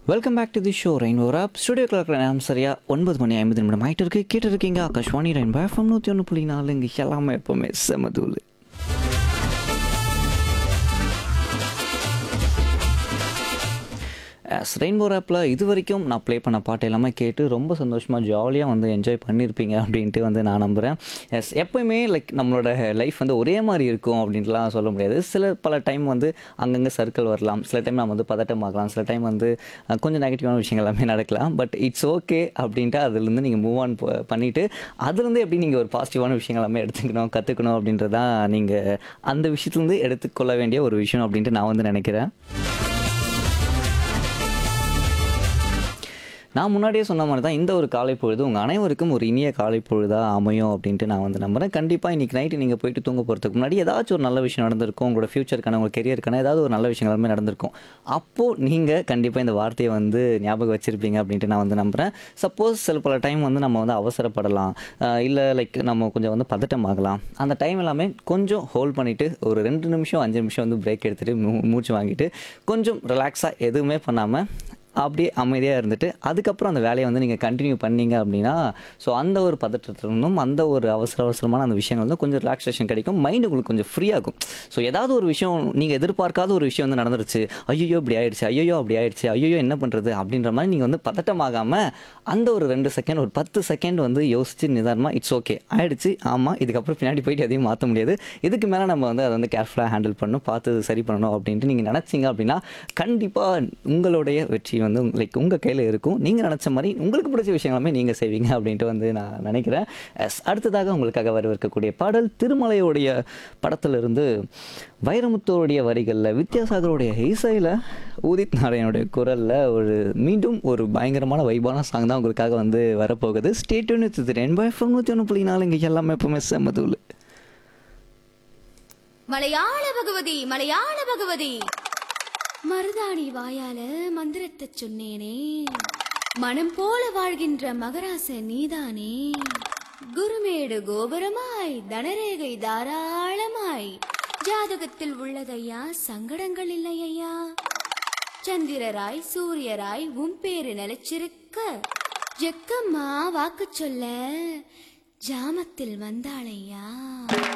welcome back to the show ரெயின் ஒரு ஆப் ஸ்டுடியோ கிளர்க் நேரம் சரியா ஒன்பது மணி ஐம்பது நிமிடம் ஆகிட்டு இருக்கு கேட்டு இருக்கீங்க ஆகாஷ்வாணி ரெயின் பேஃபம் நூற்றி ஒன்று புள்ளி நாலு இங்கே எல்லாமே எப்போவுமே செமதூள் எஸ் ரெயின்போ ஆப்பில் இது வரைக்கும் நான் ப்ளே பண்ண பாட்டு எல்லாமே கேட்டு ரொம்ப சந்தோஷமாக ஜாலியாக வந்து என்ஜாய் பண்ணியிருப்பீங்க அப்படின்ட்டு வந்து நான் நம்புகிறேன் எஸ் எப்போயுமே லைக் நம்மளோட லைஃப் வந்து ஒரே மாதிரி இருக்கும் அப்படின்ட்டுலாம் சொல்ல முடியாது சில பல டைம் வந்து அங்கங்கே சர்க்கிள் வரலாம் சில டைம் நம்ம வந்து பதட்டமாகலாம் சில டைம் வந்து அஹ், கொஞ்சம் நெகட்டிவான விஷயங்கள் எல்லாமே நடக்கலாம் பட் இட்ஸ் ஓகே அப்படின்ட்டு அதுலேருந்து நீங்கள் மூவ் ஆன் பண்ணிவிட்டு அதுலேருந்து எப்படி நீங்கள் ஒரு பாசிட்டிவான விஷயங்கள் எல்லாமே எடுத்துக்கணும் கற்றுக்கணும் அப்படின்றதான் நீங்கள் அந்த விஷயத்துலேருந்து எடுத்துக்கொள்ள வேண்டிய ஒரு விஷயம் அப்படின்ட்டு நான் வந்து நினைக்கிறேன் நான் முன்னாடியே சொன்ன மாதிரி தான் இந்த ஒரு காலை பொழுது உங்கள் அனைவருக்கும் ஒரு இனிய காலை பொழுதாக அமையும் அப்படின்ட்டு நான் வந்து நம்புறேன் கண்டிப்பாக இன்றைக்கி நைட்டு நீங்கள் போயிட்டு தூங்க போகிறதுக்கு முன்னாடி ஏதாச்சும் ஒரு நல்ல விஷயம் நடந்திருக்கும் உங்களோட ஃப்யூச்சருக்கான உங்கள் கெரியருக்கான ஏதாவது ஒரு நல்ல விஷயங்கள் எல்லாமே நடந்திருக்கும் அப்போது நீங்கள் கண்டிப்பாக இந்த வார்த்தையை வந்து ஞாபகம் வச்சுருப்பீங்க அப்படின்ட்டு நான் வந்து நம்புகிறேன் சப்போஸ் சில பல டைம் வந்து நம்ம வந்து அவசரப்படலாம் இல்லை லைக் நம்ம கொஞ்சம் வந்து பதட்டமாகலாம் அந்த டைம் எல்லாமே கொஞ்சம் ஹோல்ட் பண்ணிவிட்டு ஒரு ரெண்டு நிமிஷம் அஞ்சு நிமிஷம் வந்து பிரேக் எடுத்துகிட்டு மூ மூச்சு வாங்கிட்டு கொஞ்சம் ரிலாக்ஸாக எதுவுமே பண்ணாமல் அப்படியே அமைதியாக இருந்துட்டு அதுக்கப்புறம் அந்த வேலையை வந்து நீங்கள் கண்டினியூ பண்ணீங்க அப்படின்னா ஸோ அந்த ஒரு பதற்றத்திலிருந்தும் அந்த ஒரு அவசர அவசரமான அந்த விஷயங்கள் வந்து கொஞ்சம் ரிலாக்ஸேஷன் கிடைக்கும் மைண்டு உங்களுக்கு கொஞ்சம் ஃப்ரீ ஆகும் ஸோ ஏதாவது ஒரு விஷயம் நீங்கள் எதிர்பார்க்காத ஒரு விஷயம் வந்து நடந்துருச்சு ஐயோ இப்படி ஆயிடுச்சு ஐயோ அப்படி ஆயிடுச்சு ஐயோ என்ன பண்ணுறது அப்படின்ற மாதிரி நீங்கள் வந்து பதட்டமாகாமல் அந்த ஒரு ரெண்டு செகண்ட் ஒரு பத்து செகண்ட் வந்து யோசிச்சு நிதானமாக இட்ஸ் ஓகே ஆயிடுச்சு ஆமாம் இதுக்கப்புறம் பின்னாடி போயிட்டு எதையும் மாற்ற முடியாது இதுக்கு மேலே நம்ம வந்து அதை வந்து கேர்ஃபுல்லாக ஹேண்டில் பண்ணணும் பார்த்து சரி பண்ணணும் அப்படின்ட்டு நீங்கள் நினச்சிங்க அப்படின்னா கண்டிப்பாக உங்களுடைய வெற்றி வந்து லைக் உங்கள் கையில் இருக்கும் நீங்கள் நினச்ச மாதிரி உங்களுக்கு பிடிச்ச விஷயங்களுமே நீங்கள் செய்வீங்க அப்படின்ட்டு வந்து நான் நினைக்கிறேன் Yes, அடுத்ததாக உங்களுக்காக வரவிருக்கக்கூடிய பாடல் திருமலையோடைய படத்திலிருந்து வைரமுத்தோருடைய வரிகளில் வித்யாசாகருடைய இசையில் உதித் நாராயணுடைய குரலில் ஒரு மீண்டும் ஒரு பயங்கரமான வைபான சாங் தான் உங்களுக்காக வந்து வரப்போகுது ஸ்டேட்யூன் வித் ரெண்டு எஃப்எம் நூற்றி ஒன்று புள்ளி நாலு இங்கே எல்லாமே எப்பவுமே செம்மதூள் மலையாள பகவதி மலையாள பகவதி மருதாணி வாயால மந்திரத்தை சொன்னேனே மனம் போல வாழ்கின்ற மகராச நீதானே குருமேடு கோபுரமாய் தனரேகை தாராளமாய் ஜாதகத்தில் உள்ளதையா சங்கடங்கள் இல்லையா சந்திரராய் சூரியராய் உன் பேரு நிலைச்சிருக்க ஜெக்கம்மா வாக்கு சொல்ல ஜாமத்தில் வந்தாளையா